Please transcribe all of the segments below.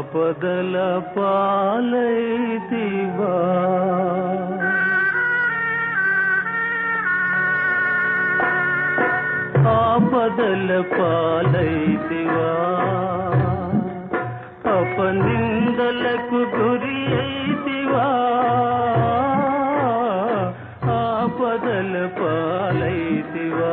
ఆపదల పాలైతివా ఆపదల పాలైతివా అపనిందలకు గురి అయితివా ఆపదల పాలైతివా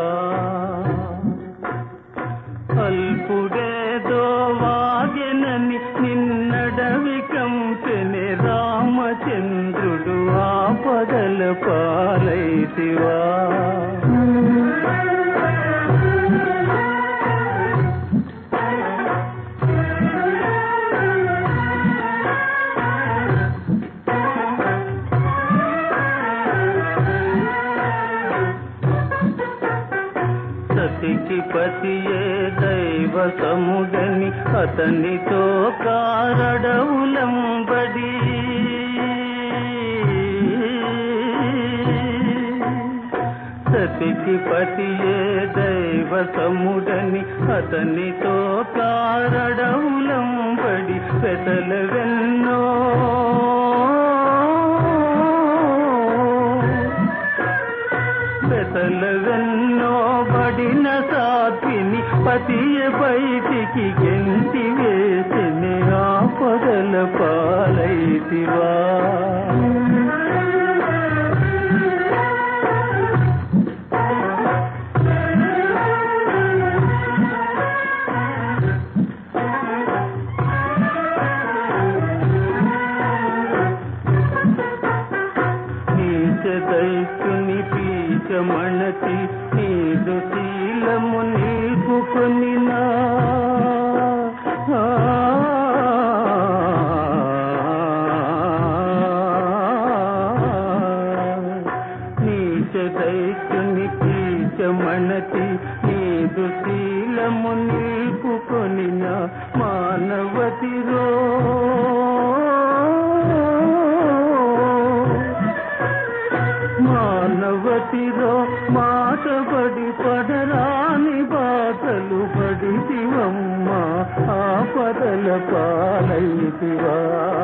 అల్పుడేదో వాగెనని నిన్నడవి కంపెని రామచంద్రుడు ఆపదల పాలైతివా సతికి పతియే దైవ సముగని అతనితో కారడవులంబడి సతికి పతియే దైవ సముడని అతనితో కారడవులంబడి పెదల వెన్నో పెదలవెన్నో బడిన సాత్విని పతియ బయటికి గెంటి వేసిన ఆపదల పాలైతివా నీచ దైత్యుని పీచమణతి నీదు శీలము నీకు కొనినా నీచ దైత్యుని పీచమణతి నీదు శీలము నీకు కొనిన మానవతిరో మానవతిలో మాటబడి పడరాని బాటలు పడితివమ్మ ఆపదల పాలైతివా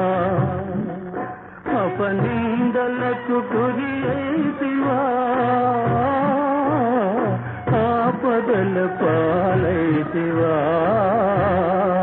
అపనిందలకు గురి అయితివా ఆపదల పాలైతివా